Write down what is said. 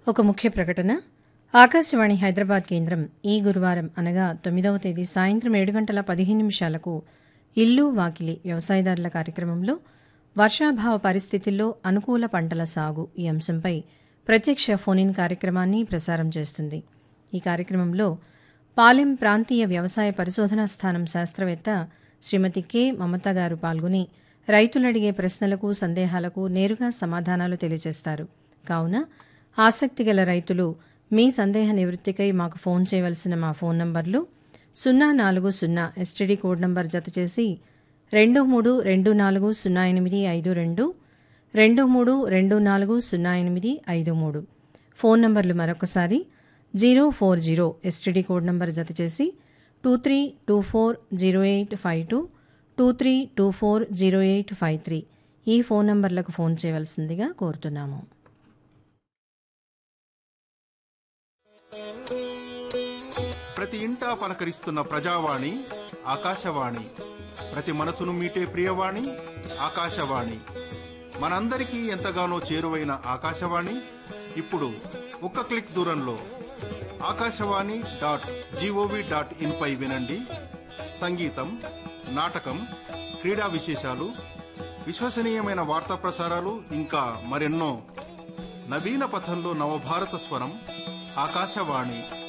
ఒక ముఖ్య ప్రకటన ఆకాశవాణి హైదరాబాద్ కేంద్రం ఈ గురువారం అనగా తొమ్మిదవ తేదీ సాయంత్రం ఏడు గంటల పదిహేను నిమిషాలకు ఇల్లు వాకిలి వ్యవసాయదారుల కార్యక్రమంలో వర్షాభావ పరిస్థితుల్లో అనుకూల పంటల సాగు ఈ అంశంపై ప్రత్యక్ష ఫోన్ కార్యక్రమాన్ని ప్రసారం చేస్తుంది ఈ కార్యక్రమంలో పాలెం ప్రాంతీయ వ్యవసాయ పరిశోధనా స్థానం శాస్త్రవేత్త శ్రీమతి కె మమత గారు పాల్గొని రైతులు అడిగే ప్రశ్నలకు సందేహాలకు నేరుగా సమాధానాలు తెలియజేస్తారు కావున ఆసక్తిగల రైతులు మీ సందేహ నివృత్తికై మాకు ఫోన్ చేయవలసిన మా ఫోన్ నంబర్లు సున్నా నాలుగు సున్నా ఎస్టీడీ కోడ్ నంబర్ జతచేసి రెండు మూడు రెండు నాలుగు సున్నా ఎనిమిది ఐదు రెండు రెండు మూడు రెండు నాలుగు సున్నా ఎనిమిది ఐదు మూడు ఫోన్ నంబర్లు మరొకసారి zero four zero STD code number జతచేసి two three two four zero eight five two two three two four zero eight five three ఈ ఫోన్ నంబర్లకు ఫోన్ చేయవలసిందిగా కోరుతున్నాము ప్రతి ఇంటా పలకరిస్తున్న ప్రజావాణి ఆకాశవాణి ప్రతి మనసును మీటే ప్రియవాణి ఆకాశవాణి మనందరికీ ఎంతగానో చేరువైన ఆకాశవాణి ఇప్పుడు ఒక్క క్లిక్ దూరంలో Akashvani dot G O V dot in పై వినండి సంగీతం నాటకం క్రీడా విశేషాలు విశ్వసనీయమైన వార్తా ప్రసారాలు ఇంకా మరెన్నో నవీన పథంలో నవభారత స్వరం ఆకాశవాణి